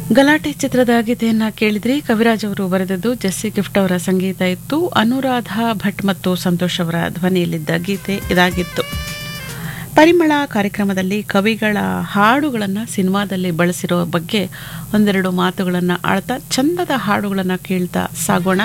ಗಲಾಟೆ ಚಿತ್ರದ ಗೀತೆಯನ್ನು ಕೇಳಿದ್ರಿ ಕವಿರಾಜ್ ಅವರು ಬರೆದದ್ದು ಜೆಸ್ಸಿ ಗಿಫ್ಟ್ ಅವರ ಸಂಗೀತ ಇತ್ತು ಅನುರಾಧ ಭಟ್ ಮತ್ತು ಸಂತೋಷ್ ಅವರ ಧ್ವನಿಯಲ್ಲಿದ್ದ ಗೀತೆ ಇದಾಗಿತ್ತು ಪರಿಮಳ ಕಾರ್ಯಕ್ರಮದಲ್ಲಿ ಕವಿಗಳ ಹಾಡುಗಳನ್ನು ಸಿನಿಮಾದಲ್ಲಿ ಬಳಸಿರೋ ಬಗ್ಗೆ ಒಂದೆರಡು ಮಾತುಗಳನ್ನು ಆಳ್ತಾ ಚಂದದ ಹಾಡುಗಳನ್ನು ಕೇಳ್ತಾ ಸಾಗೋಣ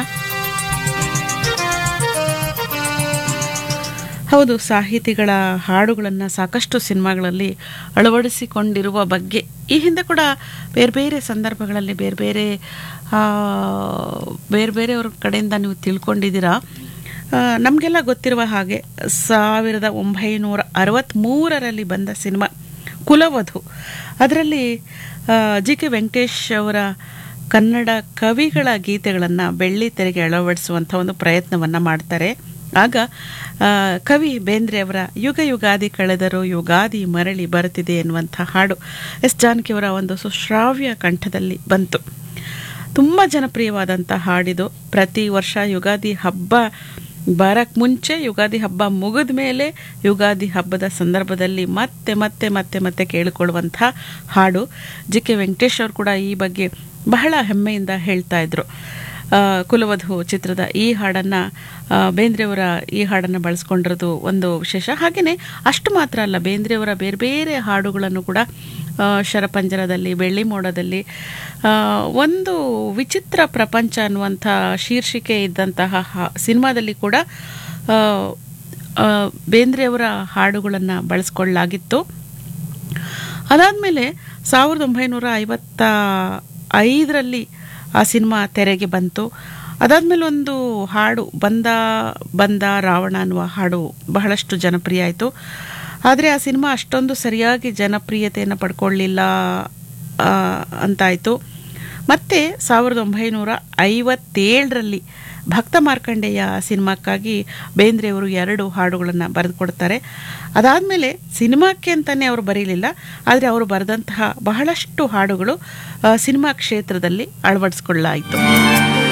ಹೌದು ಸಾಹಿತಿಗಳ ಹಾಡುಗಳನ್ನು ಸಾಕಷ್ಟು ಸಿನಿಮಾಗಳಲ್ಲಿ ಅಳವಡಿಸಿಕೊಂಡಿರುವ ಬಗ್ಗೆ ಈ ಹಿಂದೆ ಕೂಡ ಬೇರೆ ಬೇರೆ ಸಂದರ್ಭಗಳಲ್ಲಿ ಬೇರೆ ಬೇರೆ ಆ, ಬೇರೆ ಬೇರೆಯವ್ರ ಕಡೆಯಿಂದ ನೀವು ತಿಳ್ಕೊಂಡಿದ್ದೀರಾ ನಮಗೆಲ್ಲ ಗೊತ್ತಿರುವ ಹಾಗೆ ಸಾವಿರದ ಒಂಬೈನೂರ ಅರವತ್ತ್ಮೂರರಲ್ಲಿ ಬಂದ ಸಿನಿಮಾ ಕುಲವಧು ಅದರಲ್ಲಿ ಜಿ ಕೆ ವೆಂಕಟೇಶ್ ಅವರ ಕನ್ನಡ ಕವಿಗಳ ಗೀತೆಗಳನ್ನು ಬೆಳ್ಳಿ ತೆರೆಗೆ ಅಳವಡಿಸುವಂಥ ಒಂದು ಪ್ರಯತ್ನವನ್ನು ಮಾಡ್ತಾರೆ ಆಗ ಆ, ಕವಿ ಬೇಂದ್ರೆ ಅವರ ಯುಗ ಯುಗಾದಿ ಕಳೆದರೂ ಯುಗಾದಿ ಮರಳಿ ಬರುತ್ತಿದೆ ಎನ್ನುವಂಥ ಹಾಡು ಎಸ್ ಜಾನಕಿಯವರ ಒಂದು ಸುಶ್ರಾವ್ಯ ಕಂಠದಲ್ಲಿ ಬಂತು ತುಂಬ ಜನಪ್ರಿಯವಾದಂಥ ಹಾಡಿದು ಪ್ರತಿ ವರ್ಷ ಯುಗಾದಿ ಹಬ್ಬ ಬರಕ್ಕೆ ಮುಂಚೆ ಯುಗಾದಿ ಹಬ್ಬ ಮುಗಿದ ಮೇಲೆ ಯುಗಾದಿ ಹಬ್ಬದ ಸಂದರ್ಭದಲ್ಲಿ ಮತ್ತೆ ಮತ್ತೆ ಮತ್ತೆ ಮತ್ತೆ ಕೇಳಿಕೊಳ್ಳುವಂಥ ಹಾಡು ಜಿ ಕೆ ವೆಂಕಟೇಶ್ ಅವರು ಕೂಡ ಈ ಬಗ್ಗೆ ಬಹಳ ಹೆಮ್ಮೆಯಿಂದ ಹೇಳ್ತಾ ಇದ್ರು ಆ, ಕುಲವಧು ಚಿತ್ರದ ಈ ಹಾಡನ್ನು ಬೇಂದ್ರೆಯವರ ಈ ಹಾಡನ್ನು ಬಳಸ್ಕೊಂಡಿರೋದು ಒಂದು ವಿಶೇಷ ಹಾಗೆಯೇ ಅಷ್ಟು ಮಾತ್ರ ಅಲ್ಲ ಬೇಂದ್ರೆಯವರ ಬೇರೆ ಬೇರೆ ಹಾಡುಗಳನ್ನು ಕೂಡ ಆ, ಶರಪಂಜರದಲ್ಲಿ ಬೆಳ್ಳಿ ಮೋಡದಲ್ಲಿ ಆ, ಒಂದು ವಿಚಿತ್ರ ಪ್ರಪಂಚ ಅನ್ನುವಂಥ ಶೀರ್ಷಿಕೆ ಇದ್ದಂತಹ ಹಾ- ಸಿನಿಮಾದಲ್ಲಿ ಕೂಡ ಆ, ಆ, ಬೇಂದ್ರೆಯವರ ಹಾಡುಗಳನ್ನು ಬಳಸ್ಕೊಳ್ಳಲಾಗಿತ್ತು ಅದಾದಮೇಲೆ ಸಾವಿರದ ಒಂಬೈನೂರ ಐವತ್ತ ಐದರಲ್ಲಿ ಆ ಸಿನಿಮಾ ತೆರೆಗೆ ಬಂತು ಅದಾದಮೇಲೆ ಒಂದು ಹಾಡು ಬಂದ ಬಂದ ರಾವಣ ಅನ್ನುವ ಹಾಡು ಬಹಳಷ್ಟು ಜನಪ್ರಿಯ ಆಯಿತು ಆದರೆ ಆ ಸಿನಿಮಾ ಅಷ್ಟೊಂದು ಸರಿಯಾಗಿ ಜನಪ್ರಿಯತೆಯನ್ನು ಪಡ್ಕೊಳ್ಳಿಲ್ಲ ಆ, ಅಂತಾಯಿತು ಮತ್ತು ಸಾವಿರದ ಒಂಬೈನೂರ ಐವತ್ತೇಳರಲ್ಲಿ ಭಕ್ತ ಮಾರ್ಕಂಡೇಯ ಸಿನಿಮಾಕ್ಕಾಗಿ ಬೇಂದ್ರೆಯವರು ಎರಡು ಹಾಡುಗಳನ್ನು ಬರೆದುಕೊಡ್ತಾರೆ ಅದಾದಮೇಲೆ ಸಿನಿಮಾಕ್ಕೆ ಅಂತಲೇ ಅವರು ಬರೀಲಿಲ್ಲ ಆದರೆ ಅವರು ಬರೆದಂತಹ ಬಹಳಷ್ಟು ಹಾಡುಗಳು ಆ, ಸಿನಿಮಾ ಕ್ಷೇತ್ರದಲ್ಲಿ ಅಳವಡಿಸ್ಕೊಳ್ಳಾಯಿತು